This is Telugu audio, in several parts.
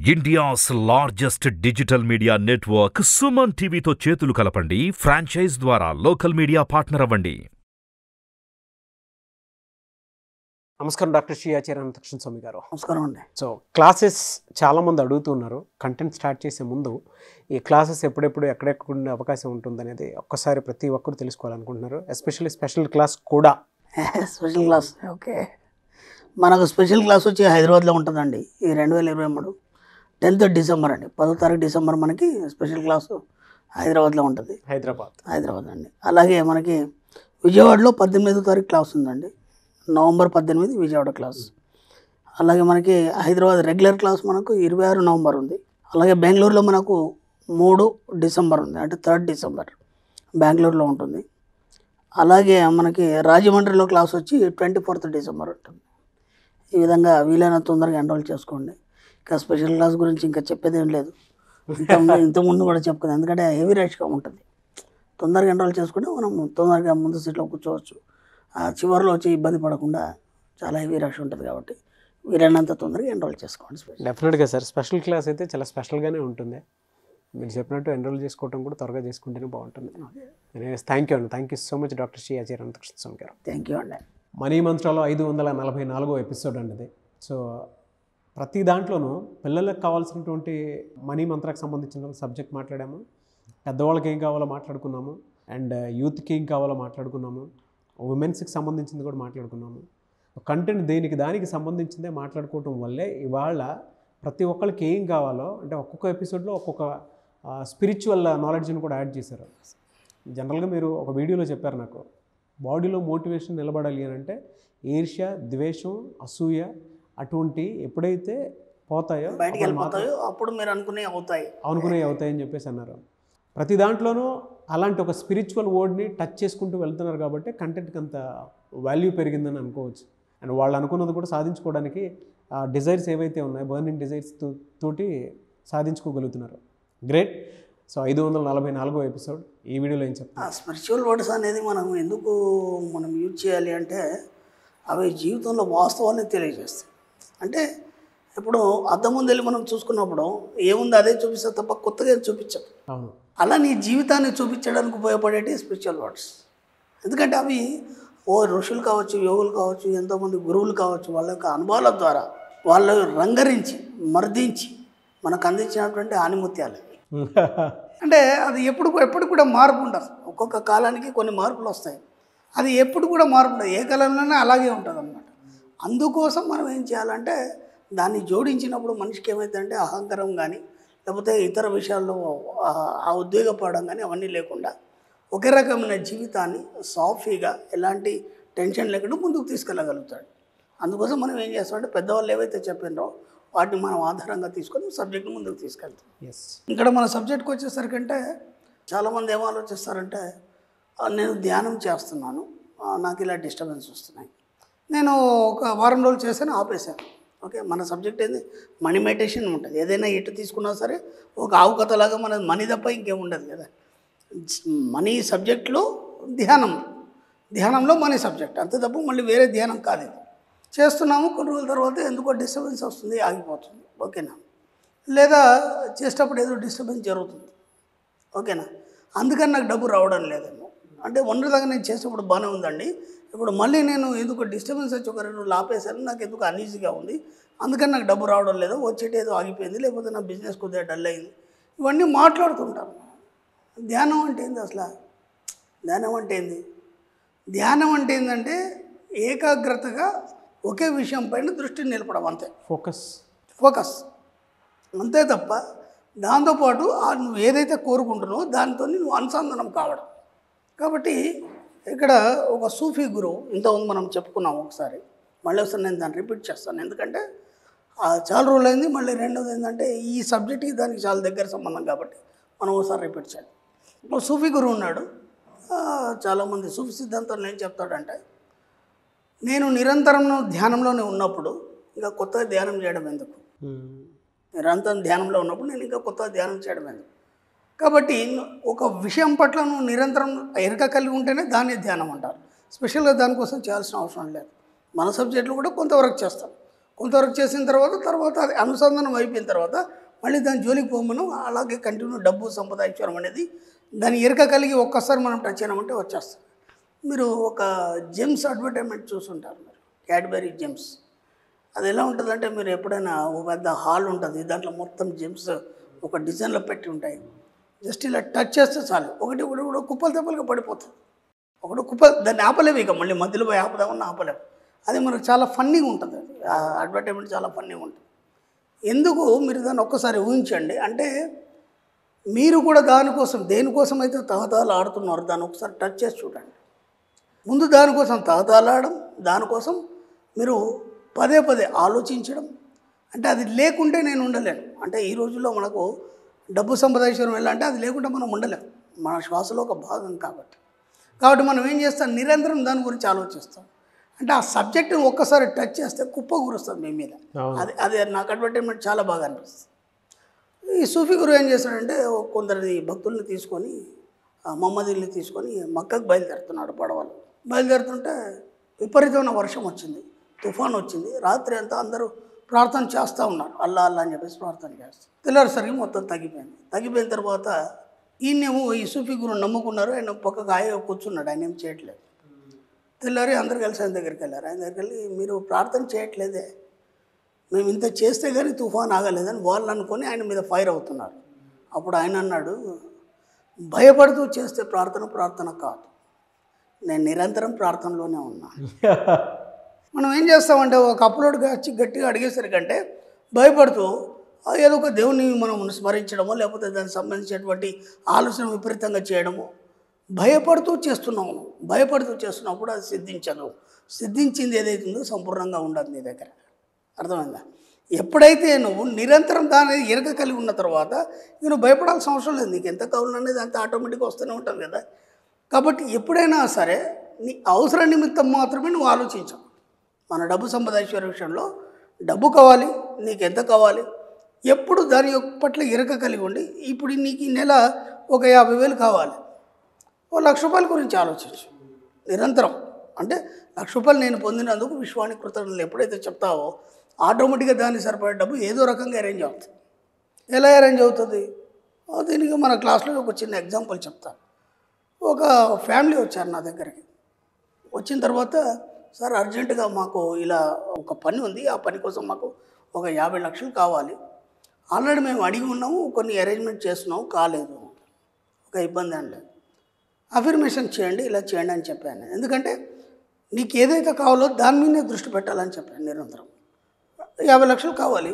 India's largest digital media network Suman టీవీతో చేతులు కలపండి ఫ్రాంచైజ్ ద్వారా లోకల్ మీడియా పార్ట్నర్ అవ్వండి నమస్కారం డాక్టర్ శ్రీ ఆచార్య అనంతకృష్ణ స్వామి గారు నమస్కారం అండి సో క్లాసెస్ చాలామంది అడుగుతున్నారు కంటెంట్ స్టార్ట్ చేసే ముందు ఈ క్లాసెస్ ఎప్పుడెప్పుడు ఎక్కడెక్కడ ఉండే అవకాశం ఉంటుందనేది ఒక్కసారి ప్రతి ఒక్కరు తెలుసుకోవాలనుకుంటున్నారు ఎస్పెషల్లీ స్పెషల్ క్లాస్ కూడా స్పెషల్ క్లాస్ ఓకే మనకు స్పెషల్ క్లాస్ వచ్చి హైదరాబాద్లో ఉంటుందండి ఈ రెండు వేల ఇరవై మూడు టెన్త్ డిసెంబర్ అండి పదో తారీఖు డిసెంబర్ మనకి స్పెషల్ క్లాసు హైదరాబాద్లో ఉంటుంది హైదరాబాద్ హైదరాబాద్ అండి అలాగే మనకి విజయవాడలో పద్దెనిమిదో తారీఖు క్లాస్ ఉందండి నవంబర్ పద్దెనిమిది విజయవాడ క్లాస్ అలాగే మనకి హైదరాబాద్ రెగ్యులర్ క్లాస్ మనకు ఇరవై ఆరు నవంబర్ ఉంది అలాగే బెంగళూరులో మనకు మూడు డిసెంబర్ ఉంది అంటే థర్డ్ డిసెంబర్ బెంగళూరులో ఉంటుంది అలాగే మనకి రాజమండ్రిలో క్లాస్ వచ్చి ట్వంటీ ఫోర్త్ డిసెంబర్ ఉంటుంది ఈ విధంగా వీలైన తొందరగా ఎన్రోల్ చేసుకోండి ఇంకా స్పెషల్ క్లాస్ గురించి ఇంకా చెప్పేది ఏం లేదు ఇంత ఇంతకుముందు కూడా చెప్పుకుంది ఎందుకంటే హెవీ రష్గా ఉంటుంది తొందరగా ఎన్రోల్ చేసుకుంటే మనం తొందరగా ముందు సీట్లో కూర్చోవచ్చు ఆ చివరిలో వచ్చి ఇబ్బంది పడకుండా చాలా హెవీ రష్ ఉంటుంది కాబట్టి వీలైనంత తొందరగా ఎన్రోల్ చేసుకోండి స్పెషల్ డెఫినెట్గా సార్ స్పెషల్ క్లాస్ అయితే చాలా స్పెషల్గానే ఉంటుంది మీరు చెప్పినట్టు ఎన్రోల్ చేసుకోవడం కూడా త్వరగా చేసుకుంటేనే బాగుంటుంది థ్యాంక్ యూ అండి thank you so much doctor Shri Acharya Anantakrishna Swami గారు థ్యాంక్ యూ అండి మనీ మంత్రాలో ఐదు వందల నలభై నాలుగో ఎపిసోడ్ అండి ఇది సో ప్రతి దాంట్లోనూ పిల్లలకు కావాల్సినటువంటి మనీ మంత్రానికి సంబంధించిన సబ్జెక్ట్ మాట్లాడాము పెద్దవాళ్ళకి ఏం కావాలో మాట్లాడుకున్నాము అండ్ యూత్కి ఏం కావాలో మాట్లాడుకున్నాము ఉమెన్స్కి సంబంధించింది కూడా మాట్లాడుకున్నాము కంటెంట్ దేనికి దానికి సంబంధించిందే మాట్లాడుకోవటం వల్లే ఇవాళ ప్రతి ఒక్కరికి ఏం కావాలో అంటే ఒక్కొక్క ఎపిసోడ్లో ఒక్కొక్క స్పిరిచువల్ నాలెడ్జ్ని కూడా యాడ్ చేశారు జనరల్గా మీరు ఒక వీడియోలో చెప్పారు నాకు బాడీలో మోటివేషన్ నిలబడాలి అని అంటే ఈర్ష్య ద్వేషం అసూయ అటువంటి ఎప్పుడైతే పోతాయో బయటికి అప్పుడు మాత్రం వెళ్ళిపోతాయో అప్పుడు మీరు అనుకునే అవుతాయి అనుకునే అవుతాయని చెప్పేసి అన్నారు ప్రతి దాంట్లోనూ అలాంటి ఒక స్పిరిచువల్ వర్డ్ని టచ్ చేసుకుంటూ వెళ్తున్నారు కాబట్టి కంటెంట్కి అంత వాల్యూ పెరిగిందని అనుకోవచ్చు అండ్ వాళ్ళు అనుకున్నది కూడా సాధించుకోవడానికి ఆ డిజైర్స్ ఏవైతే ఉన్నాయో బర్నింగ్ డిజైర్స్ తోటి సాధించుకోగలుగుతున్నారు గ్రేట్ సో ఐదు వందల నలభై నాలుగో ఎపిసోడ్ ఈ వీడియోలో ఏం చెప్తాను ఆ స్పిరిచువల్ వర్డ్స్ అనేది మనం ఎందుకు మనం యూజ్ చేయాలి అంటే అవి జీవితంలో వాస్తవాన్ని తెలియజేస్తాయి అంటే ఇప్పుడు అద్దం ముందు వెళ్ళి మనం చూసుకున్నప్పుడు ఏముంది అదే చూపిస్తా తప్ప కొత్తగా ఏం చూపించాం అవును అలా నీ జీవితాన్ని చూపించడానికి ఉపయోగపడేటి స్పిరిచువల్ వర్డ్స్ ఎందుకంటే అవి ఓ ఋషులు కావచ్చు యోగులు కావచ్చు ఎంతోమంది గురువులు కావచ్చు వాళ్ళ యొక్క అనుభవాల ద్వారా వాళ్ళు రంగరించి మర్దించి మనకు అందించినటువంటి ఆనిముత్యాలు అంటే అది ఎప్పుడు ఎప్పుడు కూడా మార్పు ఉండదు ఒక్కొక్క కాలానికి కొన్ని మార్పులు వస్తాయి అది ఎప్పుడు కూడా మార్పు ఉండదు ఏ కాలంలోనే అలాగే ఉంటుంది అనమాట అందుకోసం మనం ఏం చేయాలంటే దాన్ని జోడించినప్పుడు మనిషికి ఏమైందంటే అహంకారం కానీ లేకపోతే ఇతర విషయాల్లో ఆ- ఆ ఉద్వేగపడడం కానీ అవన్నీ లేకుండా ఒకే రకమైన జీవితాన్ని సాఫీగా ఎలాంటి టెన్షన్ లేకుండా ముందుకు తీసుకెళ్ళగలుగుతాడు అందుకోసం మనం ఏం చేస్తామంటే పెద్దవాళ్ళు ఏవైతే చెప్పినారో వాటిని మనం ఆధారంగా తీసుకొని సబ్జెక్ట్ని ముందుకు తీసుకెళ్తాం ఎస్ ఇక్కడ మన సబ్జెక్ట్కి వచ్చేసరికి అంటే చాలామంది ఏం ఆలోచిస్తారంటే "ఆ, నేను ధ్యానం చేస్తున్నాను ఆ, నాకు ఇలా డిస్టర్బెన్స్ వస్తున్నాయి నేను ఒక వారం రోజులు చేశాను ఆపేశాను ఓకే మన సబ్జెక్ట్ ఏంది మనీ మెడిటేషన్ ఉంటుంది ఏదైనా ఎటు తీసుకున్నా సరే ఒక ఆవు కథలాగా మన మనీ తప్ప ఇంకేం ఉండదు కదా మనీ సబ్జెక్ట్లో ధ్యానం ధ్యానంలో మనీ సబ్జెక్ట్ అంతే తప్ప మళ్ళీ వేరే ధ్యానం కాదు ఇది చేస్తున్నాము కొన్ని రోజుల తర్వాత ఎందుకో డిస్టర్బెన్స్ వస్తుంది ఆగిపోతుంది ఓకేనా లేదా చేసేటప్పుడు ఏదో డిస్టర్బెన్స్ జరుగుతుంది ఓకేనా అందుకని నాకు డబ్బు రావడం లేదేమో అంటే దాకా నేను చేసేటప్పుడు బాగానే ఉందండి ఇప్పుడు మళ్ళీ నేను ఎందుకు డిస్టర్బెన్స్ వచ్చి ఒక రెండు రోజులు ఆపేశాను నాకు ఎందుకు అన్ఈజీగా ఉంది అందుకని నాకు డబ్బు రావడం లేదు వచ్చేటి ఏదో ఆగిపోయింది లేకపోతే నా బిజినెస్ కొద్దిగా డల్ అయింది ఇవన్నీ మాట్లాడుతుంటాను ధ్యానం అంటే ఏంది అసలు ధ్యానం అంటే ఏంది ధ్యానం అంటే ఏంటంటే ఏకాగ్రతగా ఒకే విషయం పైన దృష్టిని నిలపడం అంతే ఫోకస్ ఫోకస్ అంతే తప్ప దాంతోపాటు ఆ నువ్వు ఏదైతే కోరుకుంటున్నావో దానితో నువ్వు అనుసంధానం కావడం కాబట్టి ఇక్కడ ఒక సూఫీ గురువు ఇంతకుముందు మనం చెప్పుకున్నాం ఒకసారి మళ్ళీ ఒకసారి నేను దాన్ని రిపీట్ చేస్తాను ఎందుకంటే ఆ చాలా రోజులు అయింది మళ్ళీ రెండోది ఏంటంటే ఈ సబ్జెక్ట్కి దానికి చాలా దగ్గర సంబంధం కాబట్టి మనం ఒకసారి రిపీట్ చేయాలి ఒక సూఫీ గురువు ఉన్నాడు ఆ, చాలామంది సూఫీ సిద్ధాంతంలో ఏం చెప్తాడంటే నేను నిరంతరం ధ్యానంలోనే ఉన్నప్పుడు ఇంకా కొత్తగా ధ్యానం చేయడం ఎందుకు నిరంతరం ధ్యానంలో ఉన్నప్పుడు నేను ఇంకా కొత్తగా ధ్యానం చేయడం ఎందుకు కాబట్టి ఒక విషయం పట్ల నువ్వు నిరంతరం ఎరక కలిగి ఉంటేనే దాన్ని ధ్యానం అంటారు స్పెషల్గా దానికోసం చేయాల్సిన అవసరం లేదు మన సబ్జెక్టులు కూడా కొంతవరకు చేస్తాం కొంతవరకు చేసిన తర్వాత తర్వాత అది అనుసంధానం అయిపోయిన తర్వాత మళ్ళీ దాని జోలికి పోమను అలాగే కంటిన్యూ డబ్బు సంపద ఐశ్వర్యం అనేది దాని ఎరక కలిగి ఒక్కసారి మనం టచ్ అయినామంటే వచ్చేస్తుంది మీరు ఒక జెమ్స్ అడ్వర్టైజ్మెంట్ చూసుంటారు మీరు క్యాడ్బరీ జెమ్స్ అది ఎలా ఉంటుందంటే మీరు ఎప్పుడైనా ఒక పెద్ద హాల్ ఉంటుంది దాంట్లో మొత్తం జెమ్స్ ఒక డిజైన్లో పెట్టి ఉంటాయి జస్ట్ ఇలా టచ్ చేస్తే చాలు ఒకటి ఒకటి కూడా కుప్పలు తెప్పలుగా పడిపోతుంది ఒకటి కుప్ప దాన్ని ఆపలేము ఇక మళ్ళీ మధ్యలో పోయి ఆపుదామని ఆపలేము అది మనకు చాలా ఫన్నీగా ఉంటుంది ఆ అడ్వర్టైజ్మెంట్ చాలా ఫన్నీగా ఉంటుంది ఎందుకు మీరు దాన్ని ఒక్కసారి ఊహించండి అంటే మీరు కూడా దానికోసం దేనికోసం అయితే తహతాలు ఆడుతున్నారో దాన్ని ఒకసారి టచ్ చేసి చూడండి ముందు దానికోసం తహతాలాడడం దానికోసం మీరు పదే పదే ఆలోచించడం అంటే అది లేకుంటే నేను ఉండలేను అంటే ఈ రోజుల్లో మనకు డబ్బు సంపాదించడం ఎలా అంటే అది లేకుంటే మనం ఉండలేం మన శ్వాసలో ఒక భాగం కాబట్టి కాబట్టి మనం ఏం చేస్తాం నిరంతరం దాని గురించి ఆలోచిస్తాం అంటే ఆ సబ్జెక్ట్ని ఒక్కసారి టచ్ చేస్తే కుప్ప కూరుస్తుంది మీ మీద అవును. అది అది నాకు అడ్వర్టైజ్మెంట్ చాలా బాగా అనిపిస్తుంది ఈ సూఫీ గురువు ఏం చేశాడంటే కొందరిది భక్తుల్ని తీసుకొని ఆ మమ్మదిల్ని తీసుకొని మక్కకు బయలుదేరుతున్నాడు పడవలు బయలుదేరుతుంటే విపరీతమైన వర్షం వచ్చింది తుఫాన్ వచ్చింది రాత్రి అంతా అందరూ ప్రార్థన చేస్తూ ఉన్నారు అల్లా అల్లా అని చెప్పేసి ప్రార్థన చేస్తారు తెల్లారిసరికి మొత్తం తగ్గిపోయింది తగ్గిపోయిన తర్వాత ఈయనేమో ఈ సూఫీ గురువు నమ్ముకున్నారు ఆయన పక్కకు హాయిగా కూర్చున్నాడు ఆయన ఏం చేయట్లేదు తెల్లారి అందరు కలిసి ఆయన దగ్గరికి వెళ్ళారు ఆయన దగ్గరికి వెళ్ళి మీరు ప్రార్థన చేయట్లేదే మేము ఇంత చేస్తే కానీ తుఫాన్ ఆగలేదని వాళ్ళు అనుకొని ఆయన మీద ఫైర్ అవుతున్నారు అప్పుడు ఆయన అన్నాడు భయపడుతూ చేస్తే ప్రార్థన ప్రార్థన కాదు నేను నిరంతరం ప్రార్థనలోనే ఉన్నాను మనం ఏం చేస్తామంటే ఒక అప్లోడ్ వచ్చి గట్టిగా అడిగేసరికంటే భయపడుతూ ఆ ఏదో ఒక దేవుని మనం స్మరించడమో లేకపోతే దానికి సంబంధించినటువంటి ఆలోచన విపరీతంగా చేయడము భయపడుతూ చేస్తున్నాము నువ్వు. భయపడుతూ చేస్తున్నప్పుడు అది సిద్ధించదు సిద్ధించింది ఏదైతుందో సంపూర్ణంగా ఉండదు నీ దగ్గర అర్థమైందా ఎప్పుడైతే నువ్వు నిరంతరం దాని ఎరక కలిగి ఉన్న తర్వాత ఇక నువ్వు భయపడాల్సిన అవసరం లేదు నీకు ఎంత కావాలనేది అంత ఆటోమేటిక్గా వస్తూనే ఉంటుంది కదా కాబట్టి ఎప్పుడైనా సరే నీ అవసర నిమిత్తం మాత్రమే నువ్వు ఆలోచించవు మన డబ్బు సంపాదించే విషయంలో డబ్బు కావాలి నీకు ఎంత కావాలి ఎప్పుడు దాని యొక్క పట్ల ఎరక కలిగి ఉండి ఇప్పుడు నీకు ఈ నెల ఒక యాభై వేలు కావాలి ఓ లక్ష రూపాయల గురించి ఆలోచించు నిరంతరం అంటే లక్ష రూపాయలు నేను పొందినందుకు విశ్వానికి కృతజ్ఞతలు ఎప్పుడైతే చెప్తావో ఆటోమేటిక్గా దానికి సరిపడే డబ్బు ఏదో రకంగా అరేంజ్ అవుతుంది ఎలా అరేంజ్ అవుతుంది ఆ, దీనికి మన క్లాస్లో ఒక చిన్న ఎగ్జాంపుల్ చెప్తాను ఒక ఫ్యామిలీ వచ్చారు నా దగ్గరికి వచ్చిన తర్వాత సార్ అర్జెంటుగా మాకు ఇలా ఒక పని ఉంది ఆ పని కోసం మాకు ఒక యాభై లక్షలు కావాలి ఆల్రెడీ మేము అడిగి ఉన్నాము కొన్ని అరేంజ్మెంట్ చేస్తున్నాము కాలేదు ఒక ఇబ్బంది అండి అఫర్మేషన్ చేయండి ఇలా చేయండి అని చెప్పాను ఎందుకంటే నీకు ఏదైతే కావాలో దాని మీదే దృష్టి పెట్టాలని చెప్పాను నిరంతరం యాభై లక్షలు కావాలి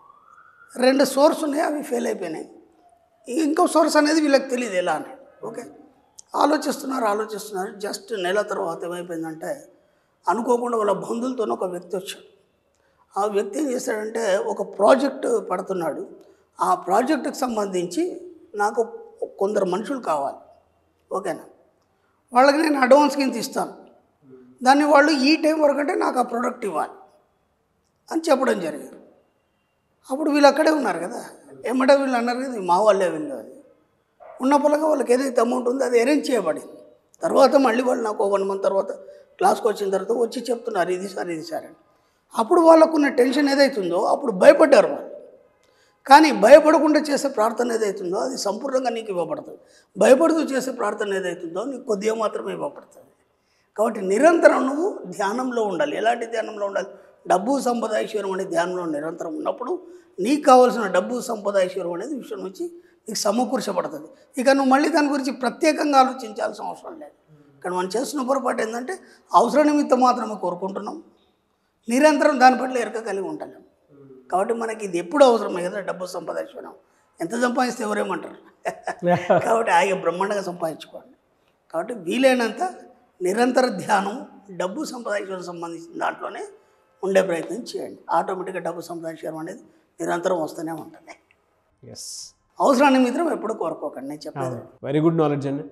రెండు సోర్స్ ఉన్నాయి అవి ఫెయిల్ అయిపోయినాయి ఇంకో సోర్స్ అనేది వీళ్ళకి తెలియదు ఎలా అని ఓకే ఆలోచిస్తున్నారు ఆలోచిస్తున్నారు జస్ట్ నెల తర్వాత ఏమైపోయిందంటే అనుకోకుండా వాళ్ళ బంధువులతో ఒక వ్యక్తి వచ్చాడు ఆ వ్యక్తి ఏం చేశాడంటే ఒక ప్రాజెక్ట్ పడుతున్నాడు ఆ ప్రాజెక్టుకి సంబంధించి నాకు కొందరు మనుషులు కావాలి ఓకేనా వాళ్ళకి నేను అడ్వాన్స్ కింద ఇస్తాను దాన్ని వాళ్ళు ఈ టైం వరకు అంటే నాకు ఆ ప్రోడక్ట్ ఇవ్వాలి అని చెప్పడం జరిగింది అప్పుడు వీళ్ళు అక్కడే ఉన్నారు కదా ఏమంటే వీళ్ళు అన్నారు కదా "ఇది మా వాళ్ళే వీళ్ళు అది ఉన్న పొలంగా వాళ్ళకి ఏదైతే అమౌంట్ ఉందో అది అరేంజ్ చేయబడింది తర్వాత మళ్ళీ వాళ్ళు నాకు వన్ మంత్ తర్వాత క్లాస్కి వచ్చిన తర్వాత వచ్చి చెప్తున్నారు ఇది సార్ ఇది సార్ అని అప్పుడు వాళ్ళకున్న టెన్షన్ ఏదైతుందో అప్పుడు భయపడ్డారు వాళ్ళు కానీ భయపడకుండా చేసే ప్రార్థన ఏదైతుందో అది సంపూర్ణంగా నీకు ఇవ్వబడుతుంది భయపడుతూ చేసే ప్రార్థన ఏదైతుందో నీకు కొద్దిగా మాత్రమే ఇవ్వబడుతుంది కాబట్టి నిరంతరం నువ్వు ధ్యానంలో ఉండాలి ఎలాంటి ధ్యానంలో ఉండాలి డబ్బు సంపద ఐశ్వర్యం అనే ధ్యానంలో నిరంతరం ఉన్నప్పుడు నీకు కావాల్సిన డబ్బు సంపద ఐశ్వర్యం అనేది విషయం నుంచి నీకు సమకూర్చబడుతుంది ఇక నువ్వు మళ్ళీ దాని గురించి ప్రత్యేకంగా ఆలోచించాల్సిన అవసరం లేదు ఇక్కడ మనం చేస్తున్న పొరపాటు ఏంటంటే అవసర నిమిత్తం మాత్రమే కోరుకుంటున్నాం నిరంతరం దాని పట్ల ఎరక కలిగి ఉంటాం కాబట్టి మనకి ఇది ఎప్పుడు అవసరమే కదా డబ్బు సంపద ఐశ్వర్యం ఎంత సంపాదిస్తే ఎవరేమంటారు కాబట్టి ఆయన బ్రహ్మాండంగా సంపాదించుకోండి కాబట్టి వీలైనంత నిరంతర ధ్యానం డబ్బు సంపాదించడానికి సంబంధించిన దాంట్లోనే ఉండే ప్రయత్నం చేయండి ఆటోమేటిక్గా డబ్బు సంపాదించడం అనేది నిరంతరం వస్తూనే ఉంటుంది ఎస్ అవసరాన్ని మిత్రం ఎప్పుడు కోరుకోకండి నేను చెప్పేది వెరీ గుడ్ నాలెడ్జ్ అండి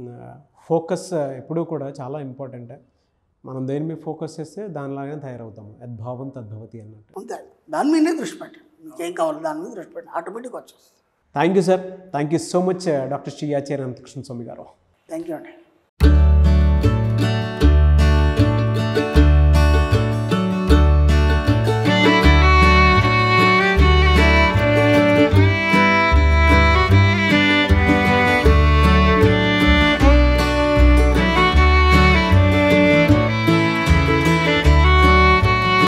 ఫోకస్ ఎప్పుడూ కూడా చాలా ఇంపార్టెంట్ మనం దేని మీద ఫోకస్ చేస్తే దానిలాగానే తయారవుతాము యద్భావం తద్భవతి అన్నట్టు అంతే దాని మీదే దృష్టి పెట్టండి మీకేం కావాలో దాని మీద దృష్టి పెట్టండి ఆటోమేటిక్ వచ్చేస్తుంది thank you sir thank you so much doctor Shri Acharya Ramakrishna Swami గారు థ్యాంక్ యూ అండి